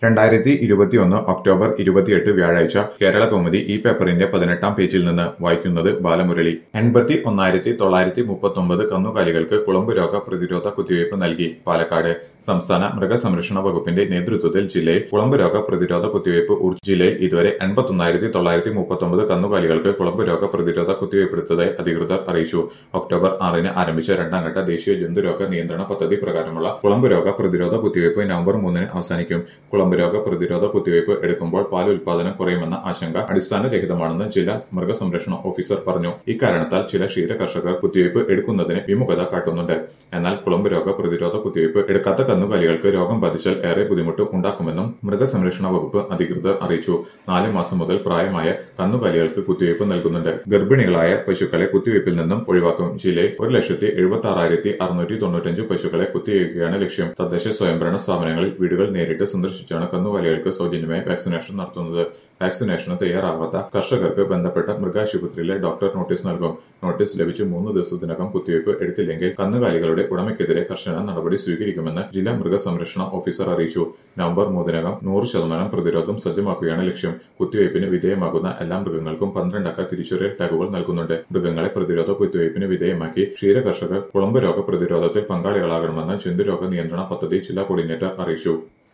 രണ്ടായിരത്തി ഇരുപത്തിയൊന്ന് ഒക്ടോബർ ഇരുപത്തിയെട്ട് വ്യാഴാഴ്ച കേരള കൗമുദി ഈ പേപ്പറിന്റെ പതിനെട്ടാം പേജിൽ നിന്ന് വായിക്കുന്നത് ബാലമുരളി എൺപത്തി ഒന്നായിരത്തി തൊള്ളായിരത്തി മുപ്പത്തൊമ്പത് കന്നുകാലികൾക്ക് കുളമ്പ് രോഗ പ്രതിരോധ കുത്തിവയ്പ് നൽകി പാലക്കാട് സംസ്ഥാന മൃഗസംരക്ഷണ വകുപ്പിന്റെ നേതൃത്വത്തിൽ ജില്ലയിൽ കുളമ്പ് രോഗ പ്രതിരോധ കുത്തിവയ്പ് ഊർജ്ജ ജില്ലയിൽ ഇതുവരെ എൺപത്തൊന്നായിരത്തി തൊള്ളായിരത്തി മുപ്പത്തൊമ്പത് കന്നുകാലികൾക്ക് കുളമ്പ് രോഗ പ്രതിരോധ കുത്തിവയ്പ് എടുത്തതായി അധികൃതർ അറിയിച്ചു ഒക്ടോബർ ആറിന് ആരംഭിച്ച രണ്ടാം ഘട്ട ദേശീയ ജന്തുരോഗ നിയന്ത്രണ പദ്ധതി പ്രകാരമുള്ള കുളമ്പ് രോഗ പ്രതിരോധ കുത്തിവയ്പ് നവംബർ മൂന്നിന് അവസാനിക്കും കുളമ്പ് രോഗ പ്രതിരോധ കുത്തിവയ്പ് എടുക്കുമ്പോൾ പാൽ ഉൽപാദനം കുറയുമെന്ന ആശങ്ക അടിസ്ഥാനരഹിതമാണെന്ന് ജില്ലാ മൃഗസംരക്ഷണ ഓഫീസർ പറഞ്ഞു ഇക്കാരണത്താൽ ചില ക്ഷീര കർഷകർ കുത്തിവയ്പ് എടുക്കുന്നതിന് വിമുഖത കാട്ടുന്നുണ്ട് എന്നാൽ കുളമ്പ് രോഗ പ്രതിരോധ കുത്തിവയ്പ് എടുക്കാത്ത കന്നുകാലികൾക്ക് രോഗം ബാധിച്ചാൽ ഏറെ ബുദ്ധിമുട്ട് ഉണ്ടാക്കുമെന്നും മൃഗസംരക്ഷണ വകുപ്പ് അധികൃതർ അറിയിച്ചു നാല് മാസം മുതൽ പ്രായമായ കന്നുകാലികൾക്ക് കുത്തിവയ്പ് നൽകുന്നുണ്ട് ഗർഭിണികളായ പശുക്കളെ കുത്തിവയ്പിൽ നിന്നും ഒഴിവാക്കും ജില്ലയിൽ ഒരു ലക്ഷത്തി എഴുപത്തി ആറായിരത്തി അറുന്നൂറ്റി തൊണ്ണൂറ്റഞ്ച് പശുക്കളെ കുത്തിവയ്ക്കുകയാണ് ലക്ഷ്യം തദ്ദേശ സ്വയംഭരണ സ്ഥാപനങ്ങളിൽ വീടുകൾ നേരിട്ട് സന്ദർശിച്ചാണ് കന്നുകാലികൾക്ക് സൗജന്യമായി വാക്സിനേഷൻ നടത്തുന്നത് വാക്സിനേഷന് തയ്യാറാവാത്ത കർഷകർക്ക് ബന്ധപ്പെട്ട മൃഗാശുപത്രിയിലെ ഡോക്ടർ നോട്ടീസ് നൽകും നോട്ടീസ് ലഭിച്ച് മൂന്ന് ദിവസത്തിനകം കുത്തിവയ്പ് എടുത്തില്ലെങ്കിൽ കന്നുകാലികളുടെ ഉടമയ്ക്കെതിരെ കർശന നടപടി സ്വീകരിക്കുമെന്ന് ജില്ലാ മൃഗസംരക്ഷണ ഓഫീസർ അറിയിച്ചു നവംബർ മൂന്നിനകം നൂറ് ശതമാനം പ്രതിരോധം സജ്ജമാക്കുകയാണ് ലക്ഷ്യം കുത്തിവയ്പ്പിന് വിധേയമാകുന്ന എല്ലാ മൃഗങ്ങൾക്കും പന്ത്രണ്ടക്ക തിരിച്ചറിയൽ ടാഗുകൾ നൽകുന്നുണ്ട് മൃഗങ്ങളെ പ്രതിരോധ കുത്തിവയ്പ്പിന് വിധേയമാക്കി ക്ഷീര കർഷകർ കുളമ്പ് രോഗ പ്രതിരോധത്തിൽ പങ്കാളികളാകണമെന്ന് ജന്തുരോഗ നിയന്ത്രണ പദ്ധതി ജില്ലാ കോർഡിനേറ്റർ അറിയിച്ചു